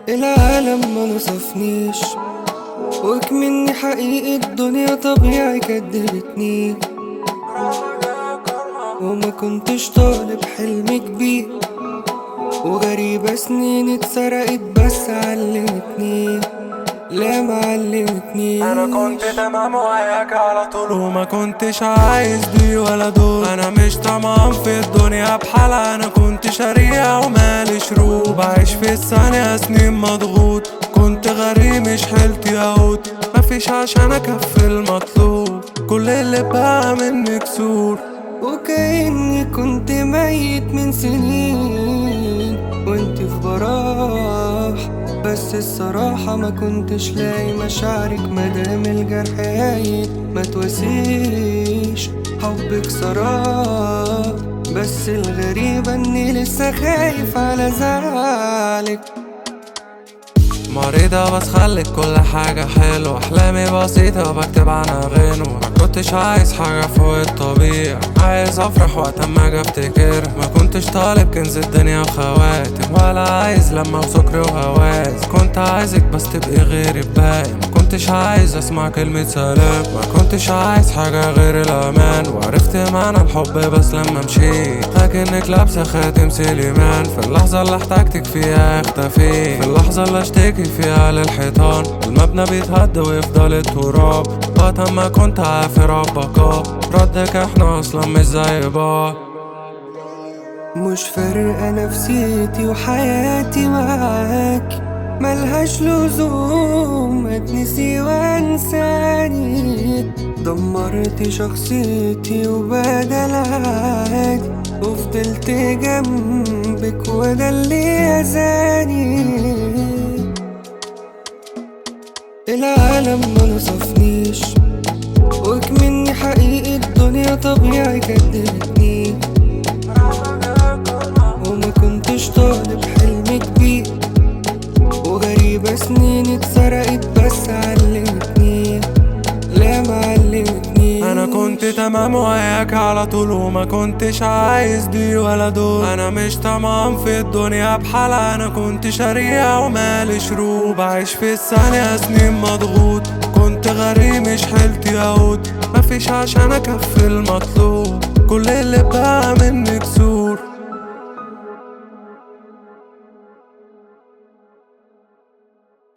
العالم ما نصفنيش وكمني حقيقي الدنيا طبيعي كدبتني وما كنتش طالب حلم كبير وغريبة سنين اتسرقت بس علمتني لا معلمتني انا كنت تمام وياك على طول وما كنتش عايز دي ولا دول انا مش طمعان في الدنيا بحالها انا كنت شريعة ومالي شروط بعيش في الثانية سنين مضغوط كنت غريب مش حيلت يهود مفيش عشان اكفي المطلوب كل اللي بقى مني كسور وكأني كنت ميت من سنين وانت في براح بس الصراحة ما كنتش لاقي مشاعرك مادام الجرح هايل ما تواسيش حبك سراب بس الغريبة اني لسه خايف على زعلك مريضة بس خلت كل حاجة حلوة أحلامي بسيطة بكتب عنها غنوة ما كنتش عايز حاجة فوق الطبيعي عايز أفرح وقت ما أجي أفتكر ما كنتش طالب كنز الدنيا وخواتم ولا عايز لما وسكر وهواز كنت عايزك بس تبقي غيري بباقي ما كنتش عايز أسمع كلمة سلام ما كنتش عايز حاجة غير الأمان وعرفت معنى الحب بس لما مشيت لكنك لابسة خاتم سليمان في اللحظة اللي احتاجتك فيها اختفيت في اللحظة اللي اشتكي فيها للحيطان المبنى بيتهد ويفضل التراب وقت ما كنت عافر البقاء ردك احنا اصلا مش زي بعض مش فارقة نفسيتي وحياتي معاك ملهاش لزوم اتنسي وانساني دمرت شخصيتي وبدل عادي وفضلت جنبك وده اللي اذاني العالم ما نصفنيش وكمني حقيقي الدنيا طبيعي كدبتني وما كنتش طالب حلم كبير وغريبة سنين اتسرقت بس علمتني لا معلمتني انا كنت تمام وياك على طول وما كنتش عايز دي ولا دول انا مش طمعان في الدنيا بحالها انا كنت شريعة ومالي شروط بعيش في الثانية سنين مضغوط كنت غريب مش حيلت يهود مفيش عشان اكفي المطلوب كل اللي بقى مني كسور